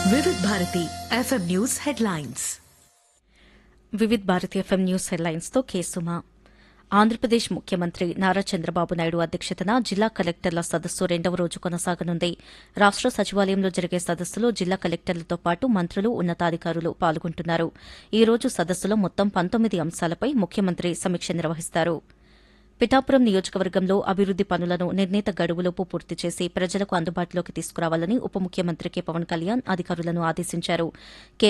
Vividh Bharati FM news headlines Vividh Bharati FM news headlines తో కేసుమా ఆంధ్రప్రదేశ్ ముఖ్యమంత్రి నారా చంద్రబాబు నాయుడు అధ్యక్షతన జిల్లా కలెక్టర్ల సదస్సు రెండవ రోజు కొనసాగనుంది రాష్ట సచివాలయంలో జరిగే సదస్సులో జిల్లా కలెక్టర్లతో పాటు మంత్రులు ఉన్నతాధికారులు పాల్గొంటున్నారు ఈ రోజు సదస్సులో మొత్తం పంతొమ్మిది అంశాలపై ముఖ్యమంత్రి సమీక్ష నిర్వహిస్తారు పిఠాపురం నియోజకవర్గంలో అభివృద్ది పనులను నిర్ణీత గడువులోపు పూర్తి చేసి ప్రజలకు అందుబాటులోకి తీసుకురావాలని ఉప ముఖ్యమంత్రి కె పవన్ కళ్యాణ్ అధికారులను ఆదేశించారు